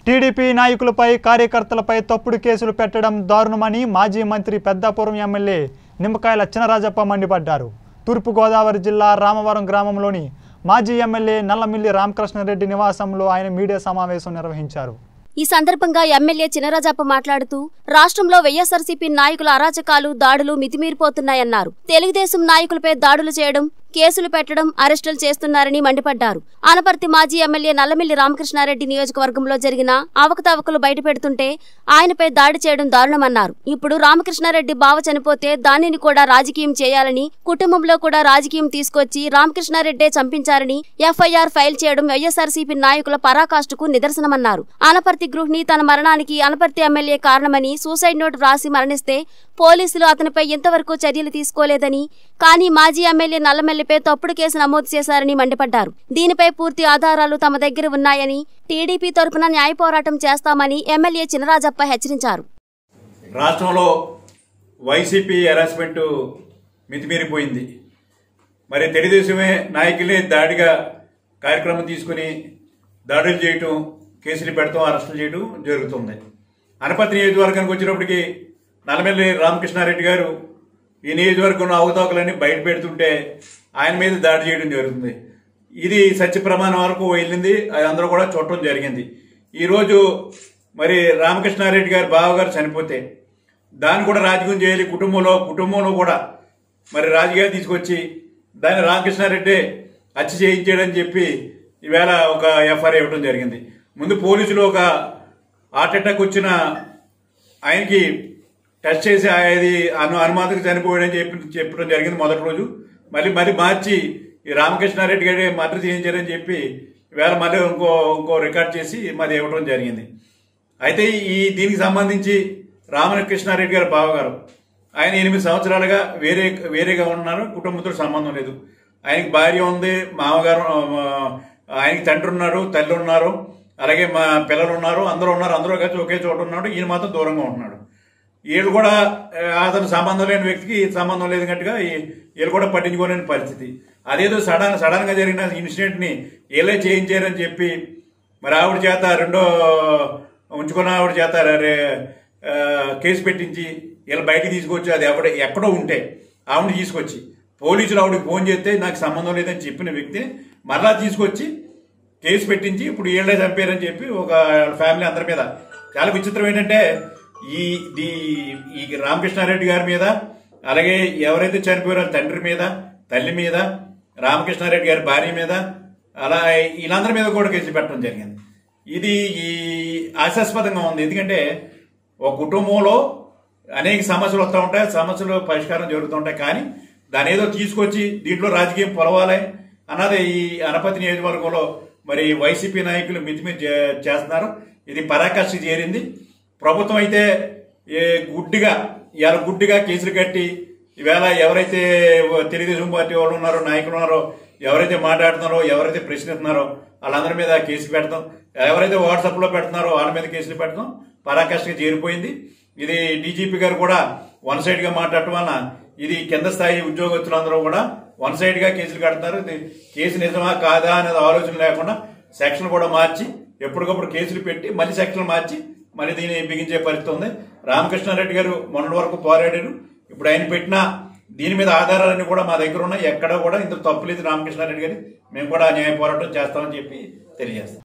TDP నాయకులపై కార్యకర్తలపై తప్పుడు కేసులు పెట్టడం దారుణమని మాజీ మంత్రి పెద్దాపురం ఎమ్మెల్యే నిమ్మకాయల చినరాజప్ప మండిపడ్డారు తూర్పుగోదావరి జిల్లా రామవరం గ్రామంలోని మాజీ ఎమ్మెల్యే నల్లమిల్లి రామకృష్ణారెడ్డి నివాసంలో ఆయన మీడియా సమావేశం నిర్వహించారు ఈ సందర్భంగా ఎమ్మెల్యే చినరాజప్ప మాట్లాడుతూ రాష్ట్రంలో వైఎస్ఆర్సీపీ నాయకుల అరాచకాలు దాడులు మితిమీరిపోతున్నాయన్నారు తెలుగుదేశం నాయకులపై దాడులు చేయడం కేసులు పెట్టడం అరెస్టులు చేస్తున్నారని మండిపడ్డారు ఆనపర్తి మాజీ ఎమ్మెల్యే నల్లమిల్లి రామకృష్ణారెడ్డి నియోజకవర్గంలో జరిగిన అవకతవకలు బయటపెడుతుంటే ఆయనపై దాడి చేయడం దారుణమన్నారు ఇప్పుడు రామకృష్ణారెడ్డి బావ చనిపోతే దానిని కూడా రాజకీయం చేయాలని కుటుంబంలో కూడా రాజకీయం తీసుకొచ్చి రామకృష్ణారెడ్డే చంపించారని ఎఫ్ఐఆర్ ఫైల్ చేయడం వైఎస్ఆర్సీపీ నాయకుల పరాకాష్ఠకు నిదర్శనమన్నారు ఆనపర్తి గృహిణి తన మరణానికి అనపర్తి ఎమ్మెల్యే కారణమని సూసైడ్ నోట్ వ్రాసి మరణిస్తే పోలీసులు అతనిపై ఇంతవరకు చర్యలు తీసుకోలేదని కానీ మాజీ ఎమ్మెల్యే నల్లమెల్లిపై తప్పుడు కేసు నమోదు చేశారని మండిపడ్డారు దీనిపై పూర్తి ఆధారాలు తమ దగ్గర ఉన్నాయని టీడీపీ తరపున న్యాయ పోరాటం చేస్తామని ఎమ్మెల్యే చినరాజప్ప హెచ్చరించారు రాష్ట్రంలో వైసీపీ హెరాస్మెంట్ మితిమీరిపోయింది మరి తెలుగుదేశమే నాయకులే దాడిగా కార్యక్రమం తీసుకుని దాడులు చేయటం కేసులు పెడతాం అరెస్టులు చేయడం జరుగుతుంది అనపతి నియోజకవర్గానికి వచ్చినప్పటికీ నల్లమెల్లి రామకృష్ణారెడ్డి గారు ఈ నియోజకవర్గంలో అవతవకలన్నీ బయట పెడుతుంటే ఆయన మీద దాడి చేయడం జరుగుతుంది ఇది సత్య ప్రమాణం వరకు వెళ్ళింది అది అందరూ కూడా చూడటం జరిగింది ఈరోజు మరి రామకృష్ణారెడ్డి గారు బావగారు చనిపోతే దాన్ని కూడా రాజకీయం చేయాలి కుటుంబంలో కుటుంబంలో కూడా మరి రాజకీయాలు తీసుకొచ్చి దాన్ని రామకృష్ణారెడ్డి హత్య చేయించాడని చెప్పి ఈవేళ ఒక ఎఫ్ఐఆర్ ఇవ్వడం జరిగింది ముందు పోలీసులు ఒక హార్ట్ అటాక్ వచ్చిన ఆయనకి టెస్ట్ చేసి అది అను అనుమాతకు చనిపోయాడని చెప్పి చెప్పడం జరిగింది మొదటి రోజు మళ్ళీ మరి మార్చి ఈ రామకృష్ణారెడ్డి గారి మద్దతు చేయించారని చెప్పి వేళ మళ్ళీ ఇంకో ఇంకో రికార్డ్ చేసి మాది ఇవ్వడం జరిగింది అయితే ఈ దీనికి సంబంధించి రామకృష్ణారెడ్డి గారి బావగారు ఆయన ఎనిమిది సంవత్సరాలుగా వేరే వేరేగా ఉన్నారు కుటుంబంతో సంబంధం లేదు ఆయనకి భార్య ఉంది మామగారు ఆ, ఆయనకి తండ్రి ఉన్నారు తల్లి ఉన్నారు అలాగే మా పిల్లలు ఉన్నారు అందరూ ఉన్నారు అందరూ కలిసి ఒకే చోట ఉన్నాడు ఈయన మాత్రం దూరంగా ఉంటున్నాడు వీళ్ళు కూడా ఆ, అతను సంబంధం లేని వ్యక్తికి సంబంధం లేదు గట్టుగా వీళ్ళు కూడా పట్టించుకోలేని పరిస్థితి అదేదో సడన్ సడన్ గా జరిగిన ఇన్సిడెంట్ ని వీళ్ళే చేయించారని చెప్పి మరి ఆవిడ చేత రెండో ఉంచుకున్న ఆవిడ చేత రే- ఆ, కేసు పెట్టించి వీళ్ళు బయటికి తీసుకొచ్చి అది ఎవడ ఎక్కడో ఉంటే ఆవిడ తీసుకొచ్చి పోలీసులు ఆవిడకి ఫోన్ చేస్తే నాకు సంబంధం లేదని చెప్పిన వ్యక్తిని మరలా తీసుకొచ్చి కేసు పెట్టించి ఇప్పుడు వీళ్ళే చంపారని చెప్పి ఒక ఫ్యామిలీ అందరి మీద చాలా విచిత్రం ఏంటంటే ఈ ది ఈ రామకృష్ణారెడ్డి గారి మీద అలాగే ఎవరైతే చనిపోయారో తండ్రి మీద తల్లి మీద రామకృష్ణారెడ్డి గారి భార్య మీద అలా వీళ్ళందరి మీద కూడా కేసు పెట్టడం జరిగింది ఇది ఈ ఆశాస్పదంగా ఉంది ఎందుకంటే ఒక కుటుంబంలో అనేక సమస్యలు వస్తూ ఉంటాయి సమస్యలు పరిష్కారం జరుగుతుంటాయి కానీ దాని ఏదో తీసుకొచ్చి దీంట్లో రాజకీయం పొలవాలి అన్నది ఈ అనపతి నియోజకవర్గంలో మరి వైసీపీ నాయకులు మితిమీరి చే- చేస్తున్నారు ఇది పరాకాష్ఠ చేరింది ప్రభుత్వం అయితే ఏ గుడ్డిగా ఇవాళ గుడ్డిగా కేసులు కట్టి ఈవేళ ఎవరైతే తెలుగుదేశం పార్టీ వాళ్ళు ఉన్నారో నాయకులు ఉన్నారో ఎవరైతే మాట్లాడుతున్నారో ఎవరైతే ప్రశ్నిస్తున్నారో వాళ్ళందరి మీద కేసులు పెడతాం ఎవరైతే వాట్సాప్ లో పెడుతున్నారో వాళ్ళ మీద కేసులు పెడతాం పరాకాష్ఠగా చేరిపోయింది ఇది డీజీపీ గారు కూడా వన్ సైడ్ గా మాట్లాడటం వలన ఇది కింద స్థాయి ఉద్యోగస్తులందరూ కూడా వన్ సైడ్ గా కేసులు కడుతున్నారు ఇది కేసు నిజమా కాదా అనేది ఆలోచన లేకుండా సెక్షన్ కూడా మార్చి ఎప్పటికప్పుడు కేసులు పెట్టి మళ్ళీ సెక్షన్ మార్చి మళ్ళీ దీన్ని బిగించే పరిస్థితి ఉంది రామకృష్ణారెడ్డి గారు మొన్నటి వరకు పోరాడారు ఇప్పుడు ఆయన పెట్టిన దీని మీద ఆధారాలన్నీ కూడా మా దగ్గర ఉన్నాయి ఎక్కడ కూడా ఇంత తప్పులేదు రామకృష్ణారెడ్డి గారి మేము కూడా న్యాయ పోరాటం చేస్తామని చెప్పి తెలియజేస్తాం